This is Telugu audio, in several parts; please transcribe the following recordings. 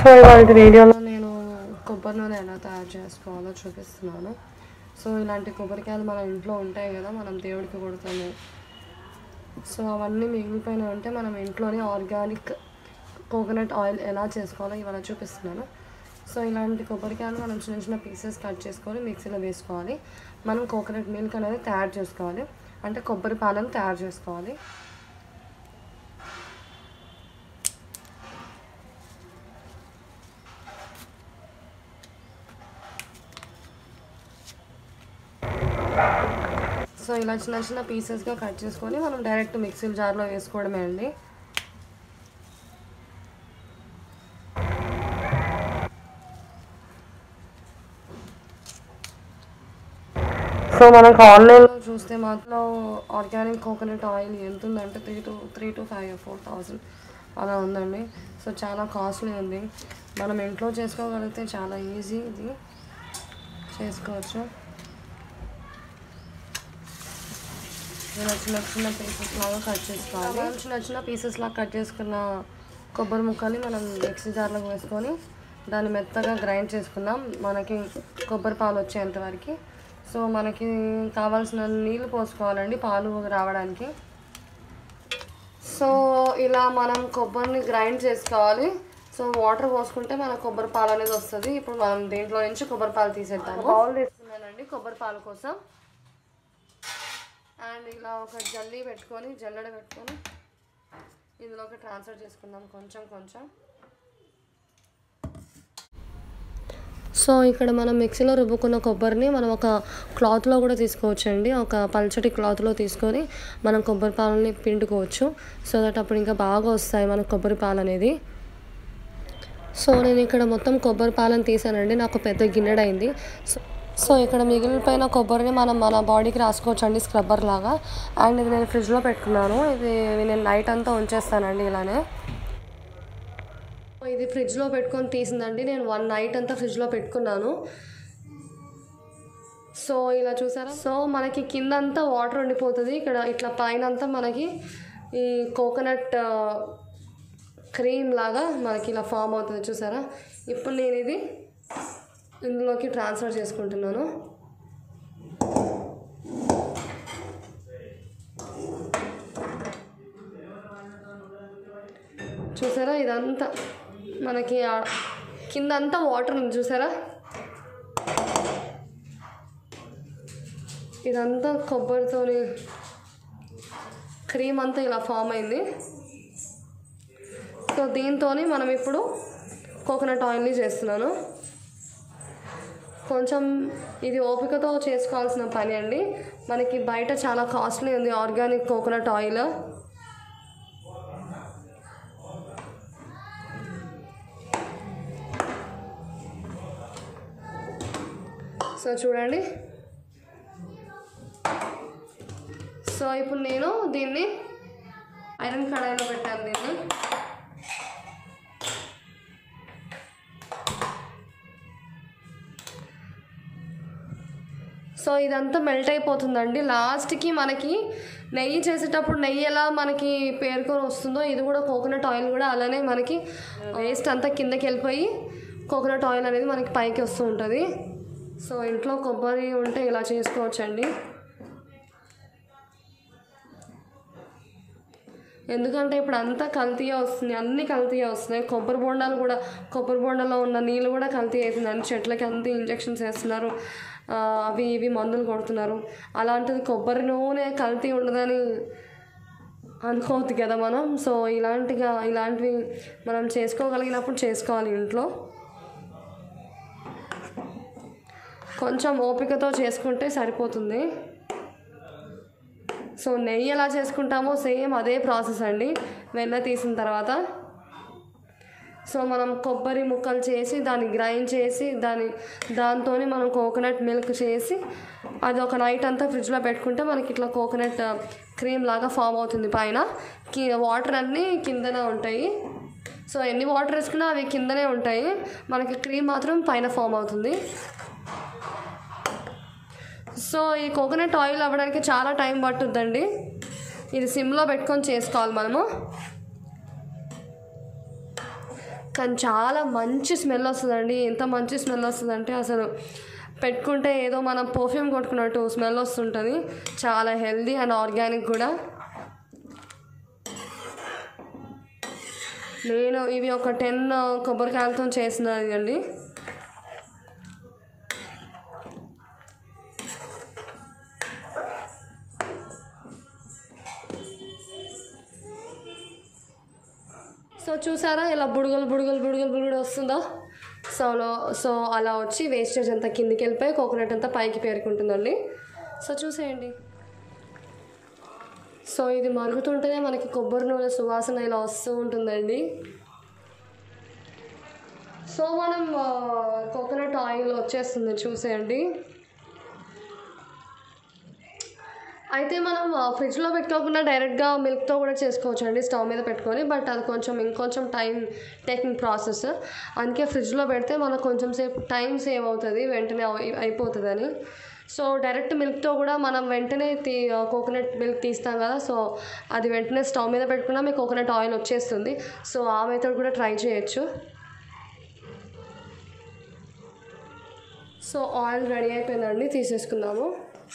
సో ఇవాళ వీడియోలో నేను కొబ్బరి నూనె ఎలా తయారు చేసుకోవాలో చూపిస్తున్నాను సో ఇలాంటి కొబ్బరికాయలు మన ఇంట్లో ఉంటాయి కదా మనం దేవుడికి కొడతాము సో అవన్నీ మిగిలిపోయిన ఉంటే మనం ఇంట్లోనే ఆర్గానిక్ కోకోనట్ ఆయిల్ ఎలా చేసుకోవాలో ఇవాళ చూపిస్తున్నాను సో ఇలాంటి కొబ్బరికాయలు మనం చిన్న చిన్న పీసెస్ కట్ చేసుకొని మిక్సీలో వేసుకోవాలి మనం కోకోనట్ మిల్క్ అనేది తయారు చేసుకోవాలి అంటే కొబ్బరి పాలను తయారు చేసుకోవాలి సో ఇలా చిన్న చిన్న పీసెస్గా కట్ చేసుకొని మనం డైరెక్ట్ మిక్సీ జార్లో వేసుకోవడమే అండి సో మనకు ఆన్లైన్లో చూస్తే మాత్రం ఆర్గానిక్ కోకోనట్ ఆయిల్ ఎంత ఉందంటే three two three two five four thousand అలా ఉందండి సో చాలా కాస్ట్లీ ఉంది మనం ఇంట్లో చేసుకోగలిగితే చాలా ఈజీ ఇది చేసుకోవచ్చు ఇలా చిన్న చిన్న పీసెస్ లాగా కట్ చేసుకోవాలి చిన్న చిన్న పీసెస్ లాగా కట్ చేసుకున్న కొబ్బరి ముక్కని మనం మిక్సీ జార్లోకి వేసుకొని దాన్ని మెత్తగా గ్రైండ్ చేసుకుందాం మనకి కొబ్బరి పాలు వచ్చేంత వరకు సో మనకి కావాల్సిన నీళ్ళు పోసుకోవాలండి పాలు రావడానికి సో ఇలా మనం కొబ్బరిని గ్రైండ్ చేసుకోవాలి సో వాటర్ పోసుకుంటే మన కొబ్బరి పాలు అనేది వస్తుంది ఇప్పుడు మనం దీంట్లో నుంచి కొబ్బరి పాలు తీసేద్దాము బౌల్ తీసుకున్నానండి కొబ్బరి పాలు కోసం అండ్ ఇలా ఒక జల్లి పెట్టుకొని జల్లెడ పెట్టుకొని ఇందులోకి ట్రాన్స్ఫర్ చేసుకుందాం కొంచెం కొంచెం సో ఇక్కడ మనం మిక్సీలో రుబ్బుకున్న కొబ్బరిని మనం ఒక క్లాత్లో కూడా తీసుకోవచ్చు అండి ఒక పల్చటి క్లాత్లో తీసుకొని మనం కొబ్బరి పాలని పిండుకోవచ్చు సో దట్ అప్పుడు ఇంకా బాగా వస్తాయి మనకు కొబ్బరి పాలు అనేది సో నేను ఇక్కడ మొత్తం కొబ్బరి పాలను తీసానండి నాకు పెద్ద గిన్నెడైంది సో సో ఇక్కడ మిగిలిపోయిన కొబ్బరిని మనం మన బాడీకి రాసుకోవచ్చు అండి స్క్రబ్బర్ లాగా అండ్ ఇది నేను ఫ్రిడ్జ్లో పెట్టుకున్నాను ఇది నేను నైట్ అంతా ఉంచేస్తానండి ఇలానే ఇది ఫ్రిడ్జ్లో పెట్టుకొని తీసిందండి నేను వన్ నైట్ అంతా ఫ్రిడ్జ్లో పెట్టుకున్నాను సో ఇలా చూసారా సో మనకి కిందంతా వాటర్ ఉండిపోతుంది ఇక్కడ ఇట్లా పైన అంతా మనకి ఈ కోకోనట్ క్రీమ్ లాగా మనకి ఇలా ఫామ్ అవుతుంది చూసారా ఇప్పుడు నేను ఇది ఇందులోకి ట్రాన్స్ఫర్ చేసుకుంటున్నాను చూసారా ఇదంతా మనకి ఆ- కిందంతా వాటర్ ఉంది చూసారా ఇదంతా కొబ్బరితోని క్రీమ్ అంతా ఇలా ఫామ్ అయింది సో దీంతో మనం ఇప్పుడు కోకోనట్ ఆయిల్ని చేస్తున్నాను కొంచెం ఇది ఓపికతో చేసుకోవాల్సిన పని అండి మనకి బయట చాలా కాస్ట్లీ ఉంది ఆర్గానిక్ కోకోనట్ ఆయిల్ సో చూడండి సో ఇప్పుడు నేను దీన్ని ఐరన్ కడాయిలో పెట్టాను దీన్ని సో ఇదంతా మెల్ట్ అయిపోతుందండి లాస్ట్కి మనకి నెయ్యి చేసేటప్పుడు నెయ్యి ఎలా మనకి పేరుకొని వస్తుందో ఇది కూడా కోకోనట్ ఆయిల్ కూడా అలానే మనకి వేస్ట్ అంతా కిందకి వెళ్ళిపోయి కోకోనట్ ఆయిల్ అనేది మనకి పైకి వస్తూ ఉంటుంది సో ఇంట్లో కొబ్బరి ఉంటే ఇలా చేసుకోవచ్చండి ఎందుకంటే ఇప్పుడు అంతా కల్తీయే వస్తుంది అన్ని కల్తీయే వస్తున్నాయి కొబ్బరి బొండాలు కూడా కొబ్బరి బొండలో ఉన్న నీళ్ళు కూడా కల్తీ అవుతుంది అన్ని చెట్లకి అంతా ఇంజెక్షన్స్ వేస్తున్నారు ఆ, అవి ఇవి మందులు కొడుతున్నారు అలాంటిది కొబ్బరి నూనె కల్తీ ఉండదని అనుకోవద్దు కదా మనం సో ఇలాంటిగా ఇలాంటివి మనం చేసుకోగలిగినప్పుడు చేసుకోవాలి ఇంట్లో కొంచెం ఓపికతో చేసుకుంటే సరిపోతుంది సో నెయ్యి ఎలా చేసుకుంటామో సేమ్ అదే ప్రాసెస్ అండి వెన్న తీసిన తర్వాత సో మనం కొబ్బరి ముక్కలు చేసి దాన్ని గ్రైండ్ చేసి దాని దాంతో మనం కోకోనట్ మిల్క్ చేసి అది ఒక నైట్ అంతా ఫ్రిడ్జ్లో పెట్టుకుంటే మనకి ఇట్లా కోకోనట్ క్రీమ్ లాగా ఫామ్ అవుతుంది పైన కి వాటర్ అన్నీ కిందనే ఉంటాయి సో ఎన్ని వాటర్ వేసుకున్నా అవి కిందనే ఉంటాయి మనకి క్రీమ్ మాత్రం పైన ఫామ్ అవుతుంది సో ఈ కోకోనట్ ఆయిల్ అవ్వడానికి చాలా టైం పట్టుద్దండి ఇది సిమ్లో పెట్టుకొని చేసుకోవాలి మనము కానీ చాలా మంచి స్మెల్ వస్తుందండి ఎంత మంచి స్మెల్ వస్తుందంటే అసలు పెట్టుకుంటే ఏదో మనం పర్ఫ్యూమ్ కొట్టుకున్నట్టు స్మెల్ వస్తుంటుంది చాలా హెల్దీ అండ్ ఆర్గానిక్ కూడా నేను ఇవి ఒక టెన్ కొబ్బరికాయలతో చేసినది అండి సో చూసారా ఇలా బుడగలు బుడగలు బుడగలు బుడగలు వస్తుందా సో సో అలా వచ్చి వేస్టేజ్ అంతా కిందికి వెళ్ళిపోయి కోకోనట్ అంతా పైకి పేరుకుంటుందండి సో చూసేయండి సో ఇది మరుగుతుంటేనే మనకి కొబ్బరి నూనె సువాసన ఇలా వస్తూ ఉంటుందండి సో మనం కోకోనట్ ఆయిల్ వచ్చేస్తుంది చూసేయండి అయితే మనం ఫ్రిడ్జ్లో పెట్టుకోకుండా డైరెక్ట్గా మిల్క్తో కూడా చేసుకోవచ్చు అండి స్టవ్ మీద పెట్టుకొని బట్ అది కొంచెం ఇంకొంచెం టైం టేకింగ్ ప్రాసెస్ అందుకే ఫ్రిడ్జ్లో పెడితే మనకు కొంచెం సేపు టైం సేవ్ అవుతుంది వెంటనే అయి- అయిపోతుందని సో డైరెక్ట్ మిల్క్తో కూడా మనం వెంటనే తీ కోకోనట్ మిల్క్ తీస్తాం కదా సో అది వెంటనే స్టవ్ మీద పెట్టుకున్నా మీకు కోకోనట్ ఆయిల్ వచ్చేస్తుంది సో ఆ మెథడ్ కూడా ట్రై చేయొచ్చు సో ఆయిల్ రెడీ అయిపోయిందండి తీసేసుకుందాము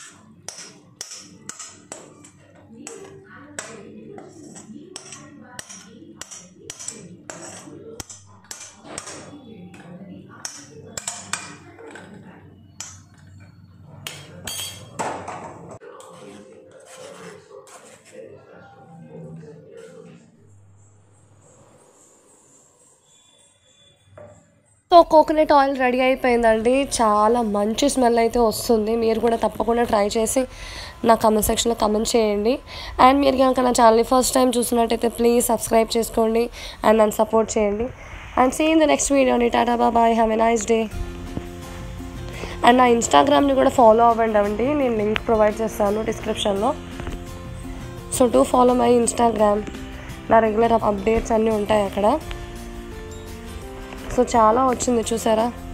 సో కోకోనట్ ఆయిల్ రెడీ అయిపోయిందండి చాలా మంచి స్మెల్ అయితే వస్తుంది మీరు కూడా తప్పకుండా ట్రై చేసి నా కమెంట్ సెక్షన్లో కమెంట్ చేయండి అండ్ మీరు కనుక నా ఛానల్ని ఫస్ట్ టైం చూసినట్టయితే ప్లీజ్ సబ్స్క్రైబ్ చేసుకోండి అండ్ నన్ను సపోర్ట్ చేయండి and see in the next video అండి tata bye bye have a nice day and నా ఇన్స్టాగ్రామ్ని కూడా ఫాలో అవ్వండి అండి నేను లింక్ ప్రొవైడ్ చేస్తాను డిస్క్రిప్షన్లో so to follow my Instagram నా రెగ్యులర్ అప్డేట్స్ అన్నీ ఉంటాయి అక్కడ సో చాలా వచ్చింది చూసారా